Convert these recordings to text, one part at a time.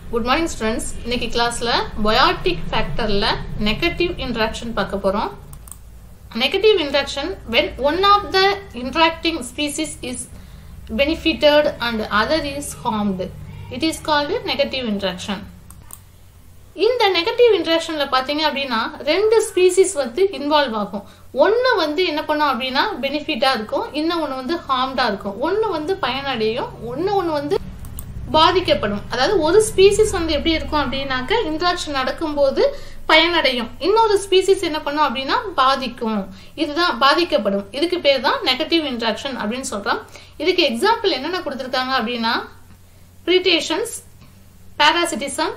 Good morning students இன்னைக்கு கிளாஸ்ல biotic ஃபேக்டர்ல negative interaction பார்க்க போறோம் negative interaction when one of the interacting species is benefited and other is harmed it is called negative interaction இந்த negative இன்ட்ராக்ஷன்ல பாத்தீங்க அப்படின்னா ரெண்டு ஸ்பீசிஸ் வந்து இன்வால்வ் ஆகும் ஒன்னு வந்து என்ன பண்ணும் அப்படின்னா பெனிஃபிட்டா இருக்கும் இன்னும் ஒன்னு வந்து ஹார்ம்டா இருக்கும் ஒன்னு வந்து பயனடையும் ஒன்னு ஒன்னு வந்து பாதிக்கப்படும் அதாவது ஒரு ஸ்பீசிஸ் வந்து எப்படி இருக்கும் அப்படின்னாக்க இன்ட்ராக்ஷன் நடக்கும்போது பயனடையும் இன்னொரு ஸ்பீசிஸ் என்ன பண்ணும் அப்படின்னா பாதிக்கும் இதுதான் பாதிக்கப்படும் இதுக்கு பேர் தான் நெகட்டிவ் இன்ட்ராக்ஷன் அப்படின்னு சொல்றோம் இதுக்கு எக்ஸாம்பிள் என்னென்ன கொடுத்துருக்காங்க அப்படின்னா predations parasitism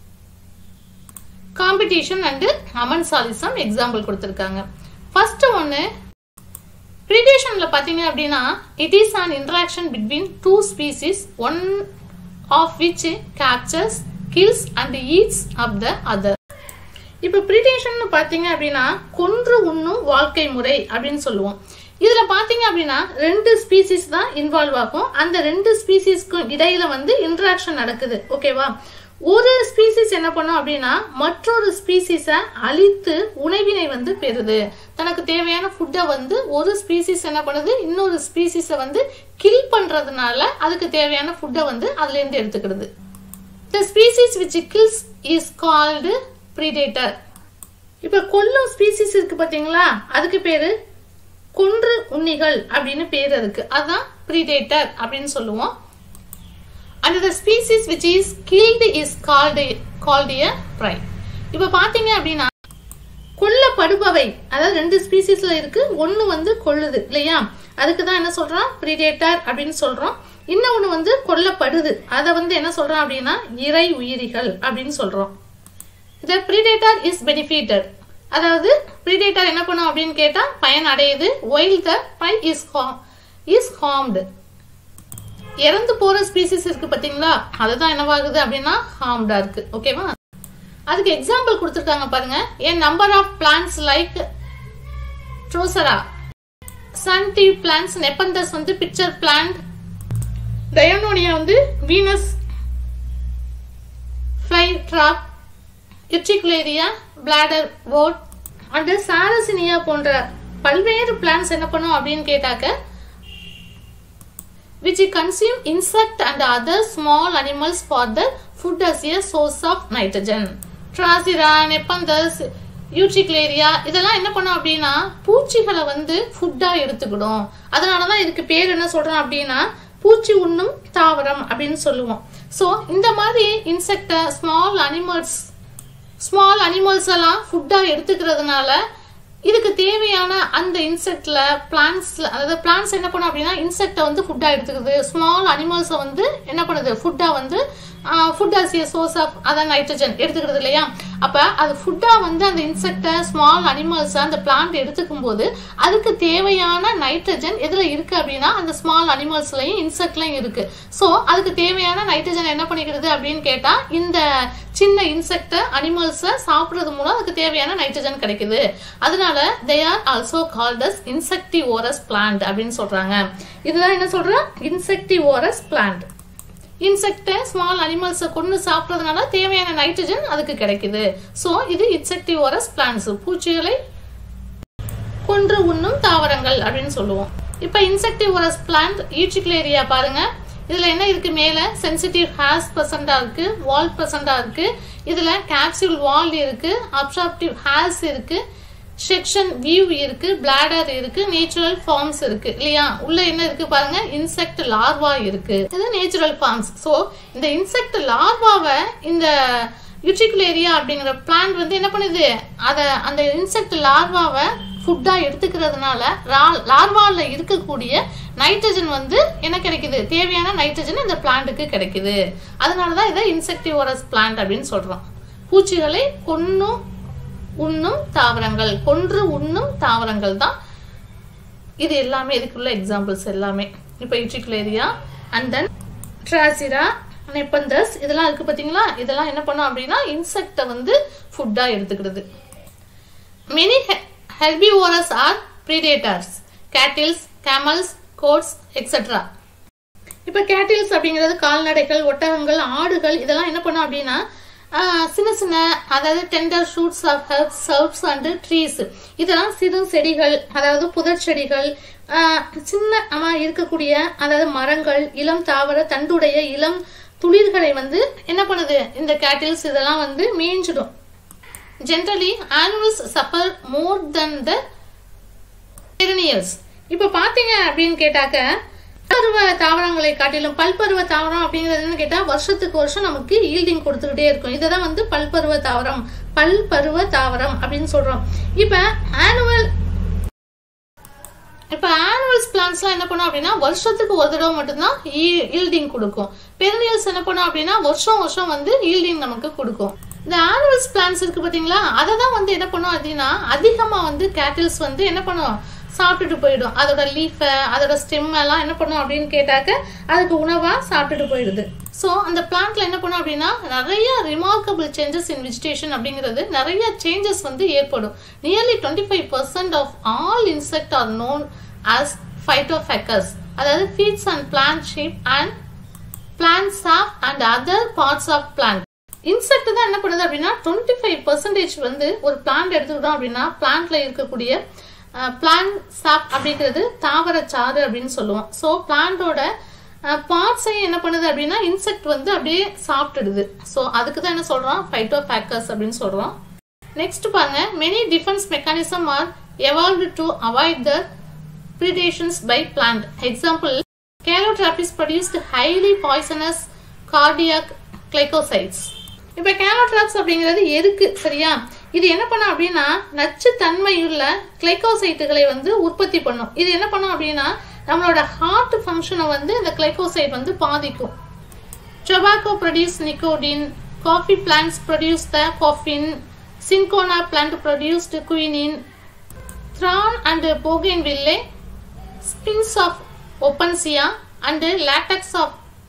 competition and amensalism example கொடுத்துருக்காங்க ஃபர்ஸ்ட் ஒன்று பிரிடேஷன்ல பாத்தீங்க அப்படின்னா it is an interaction between two species one of which captures kills and eats of the other இப்போ பிரிடேஷன் பாத்தீங்க அப்படின்னா கொன்று உண்ணும் வாழ்க்கை முறை அப்படின்னு சொல்லுவோம் இதுல பாத்தீங்க அப்படின்னா ரெண்டு ஸ்பீசிஸ் தான் இன்வால்வ் ஆகும் அந்த ரெண்டு ஸ்பீசிஸ்க்கும் இடையில வந்து இன்டராக்ஷன் நடக்குது ஓகேவா ஒரு ஸ்பீசிஸ் என்ன பண்ணும் அப்படின்னா மற்றொரு ஸ்பீசிஸை அழித்து உணவினை வந்து பெறுது தனக்கு தேவையான ஃபுட்டை வந்து ஒரு ஸ்பீசிஸ் என்ன பண்ணுது இன்னொரு ஸ்பீசிஸை வந்து கில் பண்றதுனால அதுக்கு தேவையான ஃபுட்டை வந்து அதுல இருந்து எடுத்துக்கிடுது the species which kills is called predator இப்ப கொல்லும் ஸ்பீசிஸ் இருக்கு பாத்தீங்களா அதுக்கு பேரு கொன்று உண்ணிகள் அப்படின்னு பேர் இருக்கு அதான் ப்ரீடேட்டர் அப்படின்னு சொல்லுவோம் and the species which is killed is called called a prey இப்ப பாத்தீங்க அப்படின்னா கொல்லப்படுபவை அதாவது ரெண்டு ஸ்பீசிஸ்ல இருக்கு ஒன்னு வந்து கொல்லுது இல்லையா அதுக்கு தான் என்ன சொல்றோம் பிரிடேட்டர் அப்படின்னு சொல்றோம் இன்னொன்னு வந்து கொல்லப்படுது அதை வந்து என்ன சொல்றோம் அப்படின்னா இறை உயிரிகள் அப்படின்னு சொல்றோம் the predator is benefited அதாவது predator என்ன பண்ணும் அப்படின்னு கேட்டா பயன் அடையுது while the prey is harm is harmed இறந்து போற ஸ்பீசிஸ் இருக்கு பாத்தீங்களா அதுதான் என்னவாகுது அப்படின்னா ஹார்ம்டா இருக்கு ஓகேவா அதுக்கு எக்ஸாம்பிள் கொடுத்துருக்காங்க பாருங்க a number of plants like Drosera sundew plants Nepenthes வந்து பிக்சர் பிளான்ட் டயோனோனியா வந்து Venus fly trap Utricularia bladder wort and Sarracenia போன்ற பல்வேறு பிளான்ஸ் என்ன பண்ணும் அப்படின்னு கேட்டாக்க which consume insect and other small animals for the food as a source of nitrogen. Trasira, Nepenthes, யூட்ரிக்லேரியா இதெல்லாம் என்ன பண்ணும் அப்படின்னா பூச்சிகளை வந்து ஃபுட்டா எடுத்துக்கிடும் அதனாலதான் இதுக்கு பேர் என்ன சொல்றோம் அப்படின்னா பூச்சி உண்ணும் தாவரம் அப்படின்னு சொல்லுவோம் ஸோ இந்த மாதிரி insect small animals small animals எல்லாம் ஃபுட்டா எடுத்துக்கிறதுனால இதுக்கு தேவையான அந்த இன்செக்ட்ல பிளான்ஸ்ல அதாவது பிளான்ஸ் என்ன பண்ணும் அப்படின்னா இன்செக்டை வந்து ஃபுட்டா எடுத்துக்குது ஸ்மால் அனிமல்ஸை வந்து என்ன பண்ணுது ஃபுட்டா வந்து food as a source of அதான் நைட்ரஜன் எடுத்துக்கிறது இல்லையா அப்ப அது ஃபுட்டா வந்து அந்த இன்செக்டை ஸ்மால் அனிமல்ஸ் அந்த பிளான்ட் எடுத்துக்கும் போது அதுக்கு தேவையான நைட்ரஜன் எதுல இருக்கு அப்படின்னா அந்த ஸ்மால் அனிமல்ஸ்லயும் இன்செக்ட்லயும் இருக்கு ஸோ அதுக்கு தேவையான நைட்ரஜன் என்ன பண்ணிக்கிறது அப்படின்னு கேட்டா இந்த சின்ன இன்செக்ட அனிமல்ஸை சாப்பிடுறது மூலம் அதுக்கு தேவையான நைட்ரஜன் கிடைக்குது அதனால they are also called as insectivorous plant அப்படின்னு சொல்றாங்க இதுதான் என்ன சொல்றோம் இன்செக்டிவோரஸ் பிளான்ட் இன்செக்டை ஸ்மால் அனிமல்ஸை கொண்டு சாப்பிட்றதுனால தேவையான நைட்ரஜன் அதுக்கு கிடைக்குது ஸோ இது இன்செக்டிவோரஸ் பிளான்ஸ் பூச்சிகளை கொன்று உண்ணும் தாவரங்கள் அப்படின்னு சொல்லுவோம் இப்போ இன்செக்டிவோரஸ் பிளான்ட் ஈச்சிக்லேரியா பாருங்க இதுல என்ன இருக்கு மேல சென்சிட்டிவ் ஹேர்ஸ் பர்சண்டா இருக்கு வால் பர்சண்டா இருக்கு இதுல கேப்சூல் வால் இருக்கு அப்சாப்டிவ் ஹேர்ஸ் இருக்கு செக்ஷன் வியூ இருக்கு பிளாடர் இருக்கு நேச்சுரல் ஃபார்ம்ஸ் இருக்கு இல்லையா உள்ள என்ன இருக்கு பாருங்க இன்செக்ட் லார்வா இருக்கு இது நேச்சுரல் ஃபார்ம்ஸ் ஸோ இந்த இன்செக்ட் லார்வாவை இந்த யூட்ரிகுலேரியா அப்படிங்கிற பிளான்ட் வந்து என்ன பண்ணுது அதை அந்த இன்செக்ட் லார்வாவை ஃபுட்டா எடுத்துக்கிறதுனால லார்வால இருக்கக்கூடிய நைட்ரஜன் வந்து என்ன கிடைக்குது தேவையான நைட்ரஜன் இந்த பிளான்ட்டுக்கு கிடைக்குது அதனாலதான் இதை இன்செக்டிவோரஸ் பிளான்ட் அப்படின்னு சொல்றோம் பூச்சிகளை கொன்னும் உண்ணும் தாவரங்கள் கொன்று உண்ணும் தாவரங்கள் தான் இது எல்லாமே இதுக்குள்ள எக்ஸாம்பிள்ஸ் எல்லாமே இப்போ யூட்ரிகுலேரியா அண்ட் தென் ட்ராசிரா நெப்பந்தஸ் இதெல்லாம் இருக்கு பாத்தீங்களா இதெல்லாம் என்ன பண்ணும் அப்படின்னா இன்செக்டை வந்து ஃபுட்டா எடுத்துக்கிடுது many herbivores are predators cattles camels goats etc இப்போ கேட்டில்ஸ் அப்படிங்கிறது கால்நடைகள் ஒட்டகங்கள் ஆடுகள் இதெல்லாம் என்ன பண்ணும் அப்படின்னா ஆஹ், சின்ன சின்ன அதாவது tender shoots of herbs shrubs and trees இதெல்லாம் சிறு செடிகள் அதாவது புதர் செடிகள் ஆஹ், சின்ன ஆமா, இருக்கக்கூடிய அதாவது மரங்கள் இளம் தாவர தண்டுடைய இளம் துளிர்களை வந்து என்ன பண்ணுது இந்த கேட்டில்ஸ் இதெல்லாம் வந்து மேய்ஞ்சிடும் generally animals suffer more than the perennials இப்போ பார்த்தீங்க அப்படின்னு கேட்டாக்க பருவ தாவரங்களை காட்டிலும் பல்பருவ தாவரம் அப்படிங்கிறது என்னன்னு கேட்டா வருஷத்துக்கு வருஷம் நமக்கு ஈல்டிங் கொடுத்துக்கிட்டே இருக்கும் இதை தான் வந்து பல்பருவ தாவரம் பல்பருவ தாவரம் அப்படின்னு சொல்றோம் இப்போ ஆனுவல் இப்போ ஆனுவல்ஸ் பிளான்ஸ்லாம் என்ன பண்ணும் அப்படின்னா வருஷத்துக்கு ஒரு தடவை மட்டும்தான் ஈல்டிங் கொடுக்கும் பெருநியல்ஸ் என்ன பண்ணும் அப்படின்னா வருஷம் வருஷம் வந்து ஈல்டிங் நமக்கு கொடுக்கும் இந்த ஆனுவல்ஸ் பிளான்ஸ் இருக்கு பாத்தீங்களா அதை தான் வந்து என்ன பண்ணும் அப்படின்னா அதிகமா வந்து கேட்டில்ஸ் வந்து என்ன பண்ணும் சாப்பிட்டுட்டு போயிடும் அதோட லீஃபை அதோட ஸ்டெம் எல்லாம் என்ன பண்ணும் அப்படின்னு கேட்டாக்க அதுக்கு உணவா சாப்பிட்டுட்டு போயிடுது ஸோ அந்த பிளான்ட்ல என்ன பண்ணும் அப்படின்னா நிறைய ரிமார்க்கபிள் சேஞ்சஸ் இன் வெஜிடேஷன் அப்படிங்கிறது நிறைய சேஞ்சஸ் வந்து ஏற்படும் nearly twenty five percent of all insect are known as phytophagous அதாவது feeds and plant shape and plant sap and other parts of plant insect தான் என்ன பண்ணுது அப்படின்னா டுவெண்ட்டி ஃபைவ் பர்சன்டேஜ் வந்து ஒரு பிளான்ட் எடுத்துக்கிட்டோம் அப்படின்னா பிளான்ட்ல இருக்கக்கூடிய பிளான்ட் சாப் அப்படிங்கிறது தாவர சாறு அப்படின்னு சொல்லுவோம் ஸோ பிளான்ட்டோட பார்ட்ஸையும் என்ன பண்ணுது அப்படின்னா இன்செக்ட் வந்து அப்படியே சாப்பிட்டுடுது ஸோ அதுக்கு தான் என்ன சொல்றோம் ஃபைட்டோ ஃபேக்கர்ஸ் அப்படின்னு சொல்றோம் நெக்ஸ்ட் பாருங்க many defence mechanism are evolved to avoid the predations by plant. Example, Calotropis produced highly poisonous cardiac glycosides. இப்போ கேலோட்ராப்ஸ் அப்படிங்கிறது எதுக்கு சரியா இது என்ன பண்ணும் அப்படின்னா நச்சு தன்மையுள்ள கிளைகோசைட்டுகளை வந்து உற்பத்தி பண்ணும் இது என்ன பண்ணும் அப்படின்னா நம்மளோட ஹார்ட் ஃபங்க்ஷனை வந்து இந்த கிளைகோசைட் வந்து பாதிக்கும் Tobacco produce nicotine, coffee plants produce the caffeine, cinchona plant produced quinine, Thorn and bougainville, spins of opuntia and latex of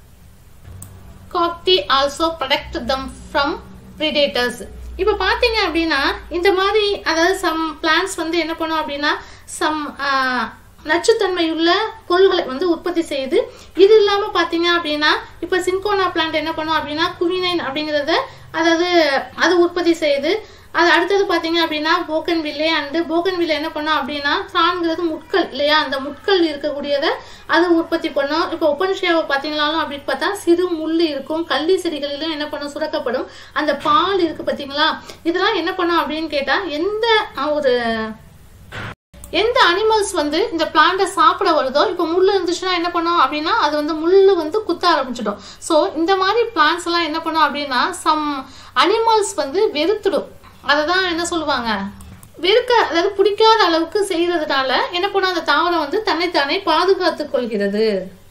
cocti also protect them from predators. இப்போ பார்த்தீங்க அப்படின்னா இந்த மாதிரி அதாவது சம் பிளான்ஸ் வந்து என்ன பண்ணும் அப்படின்னா சம் நச்சுத்தன்மையுள்ள பொருள்களை வந்து உற்பத்தி செய்யுது இது இல்லாம பாத்தீங்க அப்படின்னா இப்ப சின்கோனா பிளான்ட் என்ன பண்ணும் அப்படின்னா குவினைன் அப்படிங்கறத அதாவது அது உற்பத்தி செய்யுது அது அடுத்தது பாத்தீங்க அப்படின்னா போக்கன் வில்லே அண்டு போக்கன் வில்லை என்ன பண்ணும் அப்படின்னா திரான்ங்கிறது முட்கள் இல்லையா அந்த முட்கள் இருக்கக்கூடியதை அது உற்பத்தி பண்ணும் இப்போ ஒப்பன்ஷியாவை பார்த்தீங்களாலும் அப்படின்னு பார்த்தா சிறு முள் இருக்கும் கள்ளி செடிகளிலும் என்ன பண்ணும் சுரக்கப்படும் அந்த பால் இருக்கு பார்த்தீங்களா இதெல்லாம் என்ன பண்ணும் அப்படின்னு கேட்டா எந்த அஹ், ஒரு எந்த அனிமல்ஸ் வந்து இந்த பிளான்ட்டை சாப்பிட வருதோ இப்போ முள் இருந்துச்சுன்னா என்ன பண்ணும் அப்படின்னா அது வந்து முள்ளு வந்து குத்த ஆரம்பிச்சிடும் ஸோ இந்த மாதிரி பிளான்ஸ் எல்லாம் என்ன பண்ணும் அப்படின்னா சம் அனிமல்ஸ் வந்து வெறுத்துடும் அதை தான் என்ன சொல்லுவாங்க வெறுக்க அதாவது பிடிக்காத அளவுக்கு செய்யறதுனால என்ன பண்ணும் அந்த தாவரம் வந்து தன்னைத்தானே பாதுகாத்துக் கொள்கிறது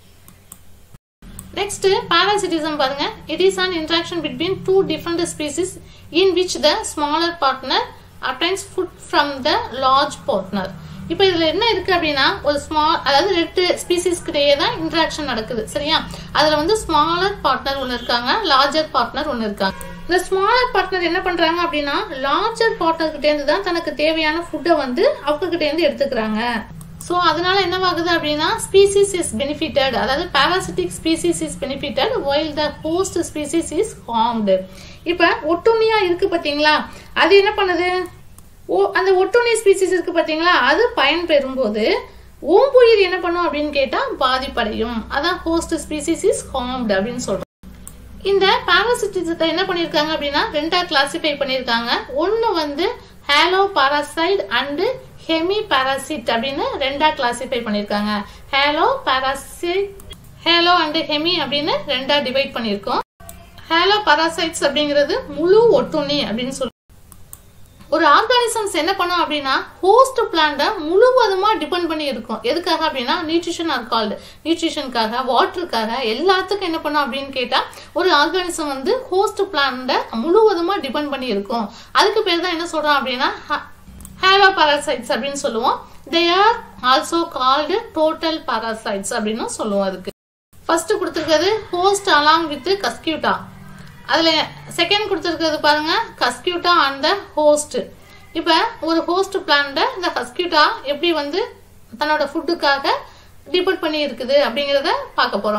நெக்ஸ்ட் parasitism பாருங்க it is an interaction between two different species in which the smaller partner obtains food from the large partner இப்போ இதுல என்ன இருக்கு அப்படின்னா ஒரு ஸ்மால் அதாவது ரெண்டு ஸ்பீசிஸ் கிட்டேயே தான் இன்ட்ராக்ஷன் நடக்குது சரியா அதுல வந்து ஸ்மாலர் பார்ட்னர் ஒன்று இருக்காங்க லார்ஜர் பார்ட்னர் ஒன்று இருக்காங்க இந்த ஸ்மாலர் பார்ட்னர் என்ன பண்றாங்க அப்படின்னா லார்ஜர் பார்ட்னர் கிட்ட இருந்து தான் தனக்கு தேவையான ஃபுட்டை வந்து அவங்க கிட்ட இருந்து எடுத்துக்கிறாங்க ஸோ அதனால என்னவாகுது அப்படின்னா ஸ்பீசிஸ் இஸ் பெனிஃபிட்டட் அதாவது parasitic species is benefited while the host species is harmed இப்போ ஒட்டுண்ணியா இருக்கு பார்த்தீங்களா அது என்ன பண்ணுது ஓ அந்த ஒட்டுண்ணி ஸ்பீசிஸ் இருக்கு பார்த்தீங்களா அது பயன் பெறும்போது ஓம்புயிர் என்ன பண்ணும் அப்படின்னு கேட்டா பாதிப்படையும் அதான் ஹோஸ்ட் ஸ்பீசிஸ் இஸ் ஹார்ம்டு அப்படின்னு சொல்றோம் இந்த பாராசிட்டிசத்தை என்ன பண்ணிருக்காங்க அப்படின்னா ரெண்டா கிளாசிஃபை பண்ணிருக்காங்க ஒன்னு வந்து holo parasite and hemi parasite அப்படின்னு ரெண்டா கிளாசிஃபை பண்ணிருக்காங்க holo parasite holo and hemi அப்படின்னு ரெண்டா டிவைட் பண்ணிருக்கோம் ஹேலோ பாராசைட்ஸ் அப்படிங்கிறது முழு ஒட்டுண்ணி அப்படின்னு சொல்லி ஒரு ஆர்கானிசம்ஸ் என்ன பண்ணும் அப்படின்னா ஹோஸ்ட் பிளான்ட முழுவதுமா டிபெண்ட் பண்ணி இருக்கும் எதுக்காக அப்படின்னா நியூட்ரிஷன் ஆர் கால்டு நியூட்ரிஷனுக்காக வாட்டருக்காக எல்லாத்துக்கும் என்ன பண்ணும் அப்படின்னு கேட்டா ஒரு ஆர்கானிசம் வந்து ஹோஸ்ட் பிளான்ட முழுவதுமா டிபெண்ட் பண்ணி இருக்கும் அதுக்கு பேர் தான் என்ன சொல்றோம் அப்படின்னா ஹேலோ பாராசைட்ஸ் அப்படின்னு சொல்லுவோம் they are also called total parasites அப்படின்னு சொல்லுவோம் அதுக்கு ஃபர்ஸ்ட் கொடுத்துருக்கிறது ஹோஸ்ட் அலாங் வித் கஸ்கியூட்டா அதுல செகண்ட் கொடுத்துருக்கிறது பாருங்க கஸ்கியூட்டா அண்ட் த ஹோஸ்ட் இப்போ ஒரு ஹோஸ்ட் பிளான்ட இந்த கஸ்கியூட்டா எப்படி வந்து தன்னோட ஃபுட்டுக்காக டிபெண்ட் பண்ணி இருக்குது அப்படிங்கிறத பார்க்க போறோம்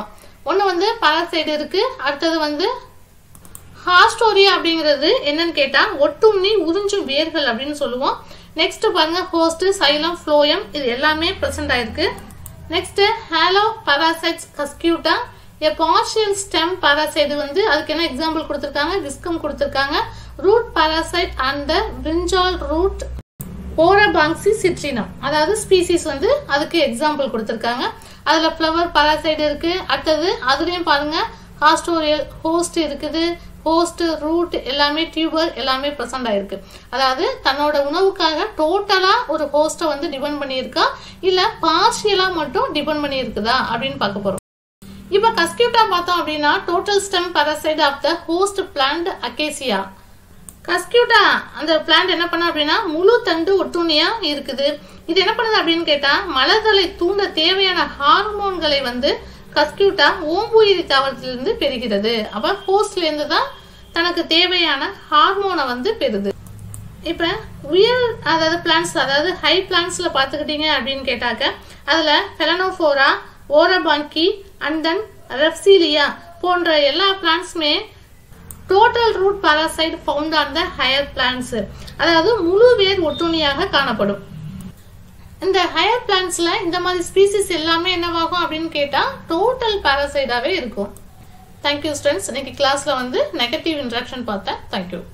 ஒன்று வந்து பாராசைடு இருக்கு அடுத்தது வந்து ஹாஸ்டோரியா அப்படிங்கிறது என்னன்னு கேட்டா ஒட்டுண்ணி உறிஞ்சும் வேர்கள் அப்படின்னு சொல்லுவோம் நெக்ஸ்ட் பாருங்க ஹோஸ்ட் சைலம் ஃப்ளோயம் இது எல்லாமே பிரசன்ட் ஆயிருக்கு next holo parasites Cuscuta a partial stem parasite வந்து அதுக்கு என்ன எக்ஸாம்பிள் கொடுத்துருக்காங்க விஸ்கம் கொடுத்துருக்காங்க ரூட் பாராசைட் அண்ட் த பிரிஞ்சால் ரூட் ஓரபாங்சி சிட்ரினம் அதாவது ஸ்பீசிஸ் வந்து அதுக்கு எக்ஸாம்பிள் கொடுத்துருக்காங்க அதுல ஃப்ளவர் பாராசைடு இருக்கு அடுத்தது அதுலயும் பாருங்க ஹாஸ்டோரியல் ஹோஸ்ட் இருக்குது ஹோஸ்ட் ரூட் எல்லாமே டியூபர் எல்லாமே ப்ரெசென்ட் ஆயிருக்கு அதாவது தன்னோட உணவுக்காக டோட்டலா ஒரு ஹோஸ்ட்டை வந்து டிபெண்ட் பண்ணியிருக்கா இல்ல பார்ஷியலா மட்டும் டிபெண்ட் பண்ணியிருக்குதா அப்படின்னு பார்க்க போறோம் இப்ப கஸ்கியூட்டா பார்த்தோம் அப்படின்னா total stem parasite of the host plant Acacia Cuscuta அந்த பிளான்ட் என்ன பண்ண அப்படின்னா முழு தண்டு ஒட்டுண்ணியா இருக்குது இது என்ன பண்ணுது அப்படின்னு கேட்டா மலர்களை தூண்ட தேவையான ஹார்மோன்களை வந்து கஸ்கியூட்டா ஓம்புயிரி தாவரத்திலிருந்து பெறுகிறது அப்ப ஹோஸ்ட்ல இருந்து தான் தனக்கு தேவையான ஹார்மோனை வந்து பெறுது இப்ப உயர் அதாவது பிளான்ஸ் அதாவது ஹை பிளான்ஸ்ல பாத்துக்கிட்டீங்க அப்படின்னு கேட்டாக்க அதுல பெலனோஃபோரா ஓரபாங்கி அண்ட் தென் ரெப்சீலியா போன்ற எல்லா பிளான்ஸுமே total root parasite found on the higher plants அதாவது முழு வேர் ஒட்டுண்ணியாக காணப்படும் இந்த ஹையர் பிளான்ஸ்ல இந்த மாதிரி ஸ்பீசிஸ் எல்லாமே என்னவாகும் அப்படின்னு கேட்டா டோட்டல் பாராசைடாவே இருக்கும் தேங்க்யூ ஸ்டூடெண்ட்ஸ் இன்னைக்கு கிளாஸ்ல வந்து நெகட்டிவ் இன்ட்ராக்ஷன் பார்த்தேன் தேங்க்யூ